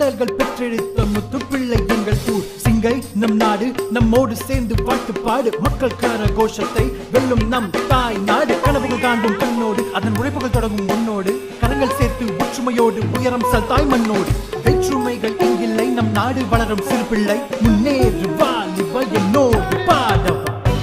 பாடல்கள் பெற்றெடுத்த முத்துப்பிள்ளை எங்கள் ஊர் சிங்கை நம் நாடு நம்மோடு சேர்ந்து பாட்டு பாடு மக்கள் கர கோஷத்தை வெல்லும் நம் தாய் நாடு கனவுகள் காண்டும் கண்ணோடு அதன் உழைப்புகள் தொடங்கும் முன்னோடு கரங்கள் சேர்த்து ஒற்றுமையோடு உயரம் சல் தாய் மண்ணோடு வேற்றுமைகள் இங்கில்லை நம் நாடு வளரும் சிறு பிள்ளை முன்னேறு வாலிப என்னோடு பாடவா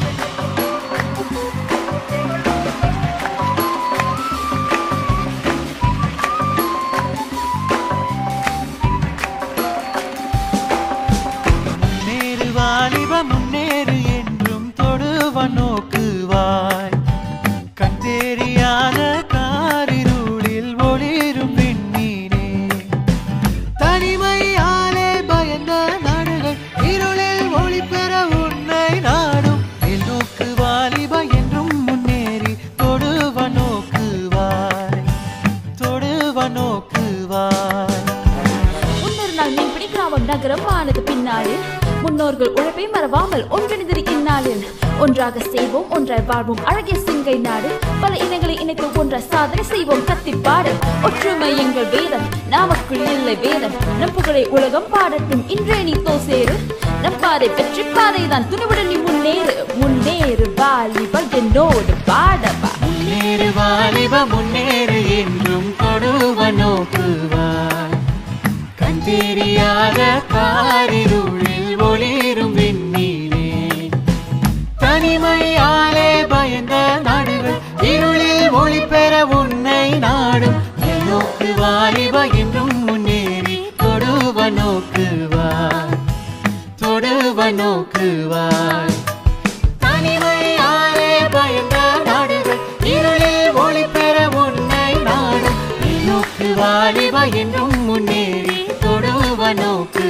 முன்னேறு வாலிப முன்னேறு என்றும் தொடுவ நோக்குவாய் கண் தெரியாத காரிருளில் ஒளிரும் விண்மீனே தனிமையாலே பயந்த நாடுகள் இருளில் ஒளி பெற உன்னை நாடும் நோக்கு வாலிப என்றும் முன்னேறி தொடுவ நோக்குவாய் தொடுவ நோக்குவாய் முன்னொரு நாள் மீன்பிடி கிராமம் நகரம் ஆனது பின்னாளில் முன்னோர்கள் உழைப்பை மறவாமல் ஒன்றிணைந்திரு இந்நாளில் ஒன்றாக செய்வோம் ஒன்றாய் வாழ்வோம் அழகிய சிங்கை நாடு பல இனங்களை இணைத்து ஒன்றாய் சாதனை செய்வோம் கத்தி பாடு ஒற்றுமை எங்கள் வேதம் நாமக்குள் இல்லை வேதம் நம் புகழை உலகம் பாடட்டும் இன்றே நீ தோசேரு நம் பாதை வெற்றி பாதை தான் துணிவுடன் நீ முன்னேறு முன்னேறு வாலிப என்னோடு பாடவா முன்னேறு வாலிப முன்னேறு என்றும் தொடுவ நோக்குவாய் கண் தெரியாத காரிருளில் ஒளிரும் விண்ணிலே தனிமையாலே பயந்த நாடுகள் இருளில் ஒளி பெற உன்னை நாடும் என் நோக்கு வாலிப என்றும் முன்னேறி தொடுவ நோக்குவாய் தொடுவ நோக்குவாய் தனிமையாலே பயந்த நாடுகள் இருளில் ஒளி பெற உன்னை நாடும் நோக்கு வாலிப என்றும் முன்னேறி தொடுவ நோக்கு